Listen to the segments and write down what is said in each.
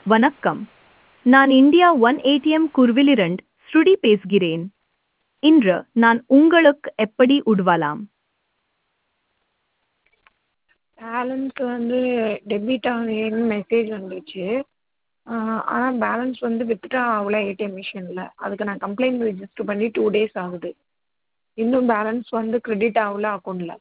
வணக்கம் நான் India one ATM குர்விலிரண்ட் ஸ்ருடி பேசுகிறேன் இன்று நான் உங்களுக்கு எப்படி உதவலாம் பேலன்ஸ் வந்து டெபிட் ஆகுதுன்னு மெசேஜ் வந்துச்சு ஆனால் பேலன்ஸ் வந்து வித்ட்ரா ஆகல ஏடிஎம் மிஷினில் அதுக்கு நான் கம்ப்ளைண்ட் ரெஜிஸ்டர் பண்ணி டூ டேஸ் ஆகுது இன்னும் பேலன்ஸ் வந்து கிரெடிட் ஆகல அக்கௌண்ட்டில்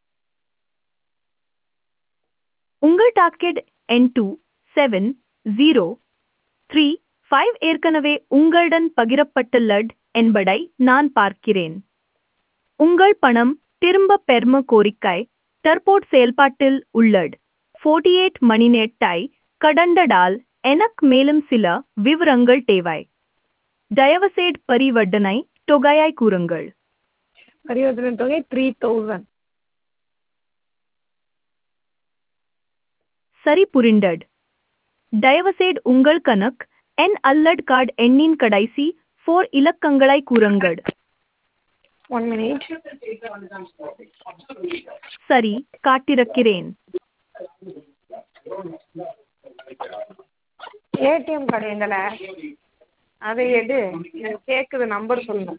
உங்கள் டாக்கெட் என் two seven zero three five ஏற்கனவே உங்களுடன் பகிரப்பட்டுள்ளது என்பதை நான் பார்க்கிறேன் உங்கள் பணம் திரும்ப பெறும கோரிக்கை தற்போது செயல்பாட்டில் உள்ளது ஃபோர்ட்டி எயிட் மணி நேரத்தை கடந்ததால் எனக்கு மேலும் சில விவரங்கள் தேவை தயவுசெய்து பரிவர்த்தனை தொகையை கூறுங்கள் பரிவர்த்தனை தொகை த்ரீ தௌசண்ட் சரி புரிந்தது தயவுசெய்து உங்கள் கணக்கு என் அல்லட் கார்டு எண்ணின் கடைசி ஃபோர் இலக்கங்களை கூறுங்கள் ஒன் மினிட் சரி காட்டிருக்கிறேன் ஏடிஎம் கார்டு எங்கல அதை எடு எனக்கு கேட்குது நம்பர் சொல்லணும்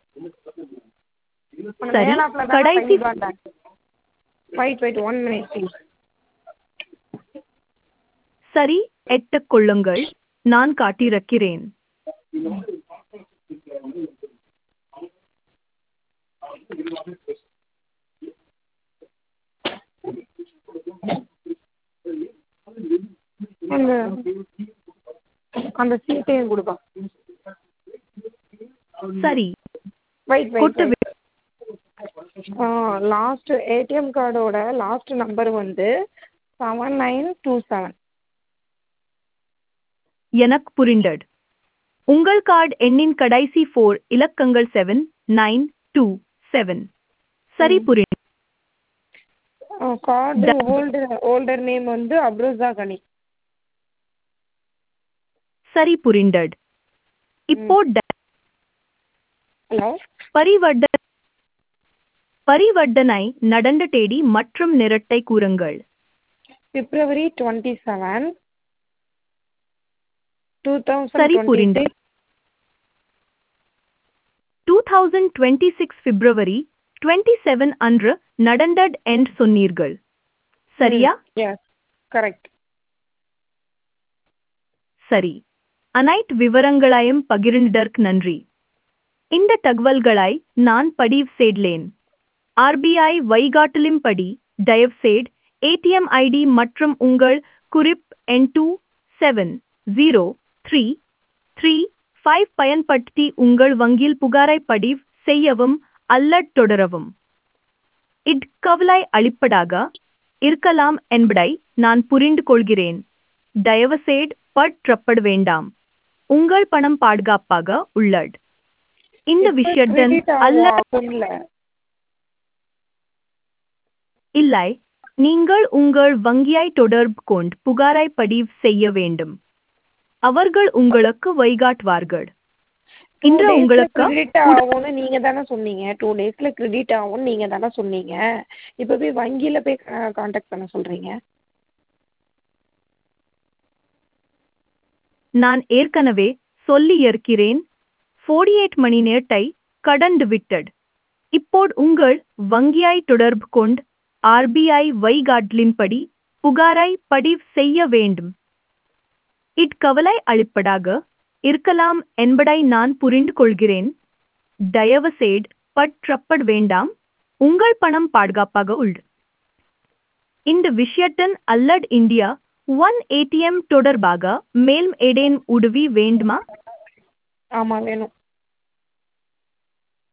சரி, கடைசி- wait wait one minute please சரி எட்டுக் கொள்ளுங்கள் நான் காட்டிருக்கிறேன் அந்த அந்த சீட்டையும் கொடுப்பா சரி வெயிட் கொட்டு வெயிட் லாஸ்ட் ஏடிஎம் கார்டோட லாஸ்ட் நம்பர் வந்து செவன் நைன் டூ செவன் எனக்கு புரிந்தது உங்கள் கார்டு எண்ணின் கடைசி ஃபோர் இலக்கங்கள் செவன் நைன் டூ செவன் சரி புரிந்து கார்டு ஹோல்டர் ஹோல்டர் நேம் வந்து அப்ரோசா கனி சரி புரிந்தது இப்போ ட- ஹலோ பரிவர்த்த பரிவர்த்தனை நடந்த தேதி மற்றும் நிறத்தை கூறுங்கள் பிப்ரவரி டுவெண்ட்டி செவன் டூ சரி தௌசண்ட் புரிந்தது two thousand twenty six February twenty seven அன்று நடந்தது என்று சொன்னீர்கள் சரியா எஸ் கரெக்ட் சரி அனைத்து விவரங்களையும் பகிர்ந்ததற்கு நன்றி இந்த தகவல்களை நான் பதிவு செய்தேன் ஆர்பிஐ வழிகாட்டலின்படி தயவுசெய்து ஏடிஎம் ஐடி மற்றும் உங்கள் குறிப் எண் two seven zero three three five பயன்படுத்தி உங்கள் வங்கியில் புகாரை பதிவு செய்யவும் அல்லது தொடரவும் இக்கவலை அளிப்பதாக இருக்கலாம் என்பதை நான் புரிந்து கொள்கிறேன் தயவுசெய்து பற்றப்பட வேண்டாம் உங்கள் பணம் பாதுகாப்பாக உள்ளது இந்த விஷயத்துடன் அல்ல அக்கௌண்ட்ல இல்லை நீங்கள் உங்கள் வங்கியை தொடர்பு கொண்டு புகாரை பதிவு செய்ய வேண்டும் அவர்கள் உங்களுக்கு வழிகாட்டுவார்கள் இன்று உங்களுக்கு கிரெடிட் ஆகும்னு நீங்க தானே சொன்னீங்க டூ டேஸ்ல கிரெடிட் ஆகும்னு நீங்க தானே சொன்னீங்க இப்போ போய் வங்கியில போய் காண்டாக்ட் பண்ண சொல்றீங்க நான் ஏற்கனவே சொல்லி இருக்கிறேன் 48 மணி நேரத்தை கடந்து விட்டது இப்போது உங்கள் வங்கியை தொடர்பு கொண்டு ஆர்பிஐ வழிகாட்டலின்படி புகாரை பதிவு செய்ய வேண்டும் இக்கவலை அளிப்பதாக இருக்கலாம் என்பதை நான் புரிந்து கொள்கிறேன் தயவுசெய்து பற்றப்பட வேண்டாம் உங்கள் பணம் பாதுகாப்பாக உள்ளது இந்த விஷயத்தின் அல்லது இந்தியா ஒன் ஏடிஎம் தொடர்பாக மேலும் ஏதேனும் உதவி வேண்டுமா ஆமா வேணும்